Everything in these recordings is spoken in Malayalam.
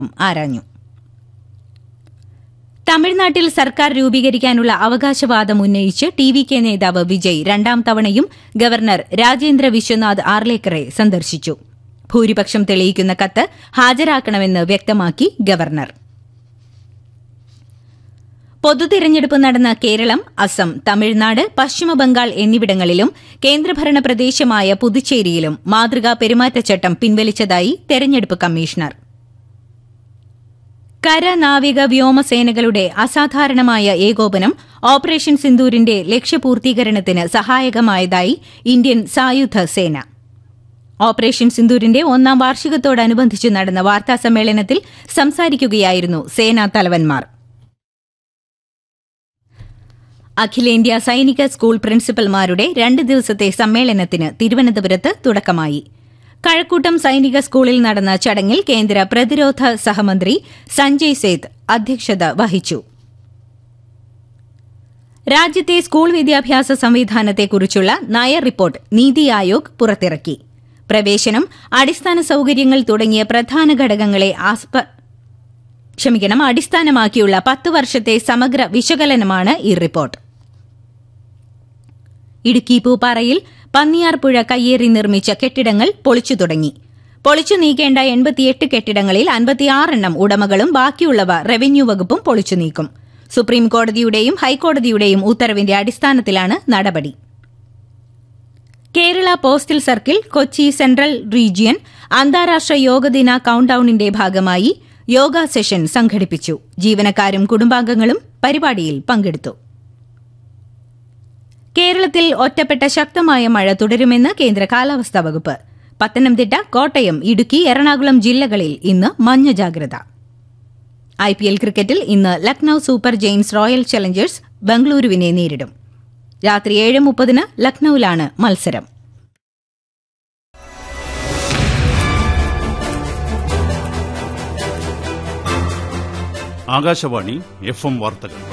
ആരാഞ്ഞു തമിഴ്നാട്ടിൽ സർക്കാർ രൂപീകരിക്കാനുള്ള അവകാശവാദം ഉന്നയിച്ച് ടി വി കെ നേതാവ് വിജയ് രണ്ടാം തവണയും ഗവർണർ രാജേന്ദ്ര വിശ്വനാഥ് ആർലേക്കറെ സന്ദർശിച്ചു ഭൂരിപക്ഷം തെളിയിക്കുന്ന കത്ത് ഹാജരാക്കണമെന്ന് വ്യക്തമാക്കി ഗവർണർ പൊതുതിരഞ്ഞെടുപ്പ് നടന്ന കേരളം അസം തമിഴ്നാട് പശ്ചിമബംഗാൾ എന്നിവിടങ്ങളിലും കേന്ദ്രഭരണ പ്രദേശമായ പുതുച്ചേരിയിലും മാതൃകാ പെരുമാറ്റച്ചട്ടം പിൻവലിച്ചതായി തെരഞ്ഞെടുപ്പ് കമ്മീഷണർ കര നാവിക വ്യോമസേനകളുടെ അസാധാരണമായ ഏകോപനം ഓപ്പറേഷൻ സിന്ദൂരിന്റെ ലക്ഷ്യപൂർത്തീകരണത്തിന് സഹായകമായതായി ഇന്ത്യൻ സായുധ സേന ഓപ്പറേഷൻ സിന്ദൂരിന്റെ ഒന്നാം വാർഷികത്തോടനുബന്ധിച്ച് നടന്ന വാർത്താസമ്മേളനത്തിൽ സംസാരിക്കുകയായിരുന്നു സേനാ തലവന്മാർ അഖിലേന്ത്യാ സൈനിക സ്കൂൾ പ്രിൻസിപ്പൽമാരുടെ രണ്ട് ദിവസത്തെ സമ്മേളനത്തിന് തിരുവനന്തപുരത്ത് തുടക്കമായി കഴക്കൂട്ടം സൈനിക സ്കൂളിൽ നടന്ന ചടങ്ങിൽ കേന്ദ്ര പ്രതിരോധ സഹമന്ത്രി സഞ്ജയ് സേത്ത് അധ്യക്ഷത വഹിച്ചു രാജ്യത്തെ സ്കൂൾ വിദ്യാഭ്യാസ സംവിധാനത്തെക്കുറിച്ചുള്ള നയ റിപ്പോർട്ട് നീതി ആയോഗ് പുറത്തിറക്കി പ്രവേശനം അടിസ്ഥാന സൌകര്യങ്ങൾ തുടങ്ങിയ പ്രധാന ഘടകങ്ങളെ ആസ്പ ക്ഷമിക്കണം അടിസ്ഥാനമാക്കിയുള്ള പത്ത് വർഷത്തെ സമഗ്ര വിശകലനമാണ് ഈ റിപ്പോർട്ട് ഇടുക്കി പൂപ്പാറയിൽ പന്നിയാർപ്പുഴ കയ്യേറി നിർമ്മിച്ച കെട്ടിടങ്ങൾ പൊളിച്ചു തുടങ്ങി പൊളിച്ചു നീക്കേണ്ട എൺപത്തിയെട്ട് കെട്ടിടങ്ങളിൽ അൻപത്തിയാറെണ്ണം ഉടമകളും ബാക്കിയുള്ളവ റവന്യൂ വകുപ്പും പൊളിച്ചു നീക്കും സുപ്രീം കോടതിയുടെയും ഹൈക്കോടതിയുടെയും ഉത്തരവിന്റെ അടിസ്ഥാനത്തിലാണ് നടപടി Kerala postal circle Kochi central region അന്താരാഷ്ട്ര യോഗദിന കൌണ്ട്ഡൌണിന്റെ ഭാഗമായി യോഗ സെഷൻ സംഘടിപ്പിച്ചു ജീവനക്കാരും കുടുംബാംഗങ്ങളും പരിപാടിയിൽ പങ്കെടുത്തു കേരളത്തിൽ ഒറ്റപ്പെട്ട ശക്തമായ മഴ തുടരുമെന്ന് കേന്ദ്ര കാലാവസ്ഥാ വകുപ്പ് പത്തനംതിട്ട കോട്ടയം ഇടുക്കി എറണാകുളം ജില്ലകളിൽ ഇന്ന് മഞ്ഞ ജാഗ്രത ഐപിഎൽ ക്രിക്കറ്റിൽ ഇന്ന് Lucknow Super Giants Royal Challengers ബംഗളൂരുവിനെ നേരിടും രാത്രി ഏഴ് മുപ്പതിന് ലക്നൌവിലാണ് മത്സരം ആകാശവാണി എഫ് എം വാർത്തകൾ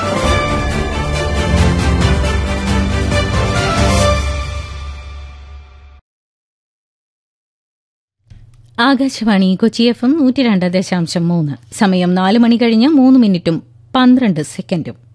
ആകാശവാണി കൊച്ചി എഫ് എം നൂറ്റി രണ്ട് ദശാംശം മൂന്ന് സമയം നാല് മണി കഴിഞ്ഞ് മൂന്ന് മിനിറ്റും പന്ത്രണ്ട് സെക്കൻഡും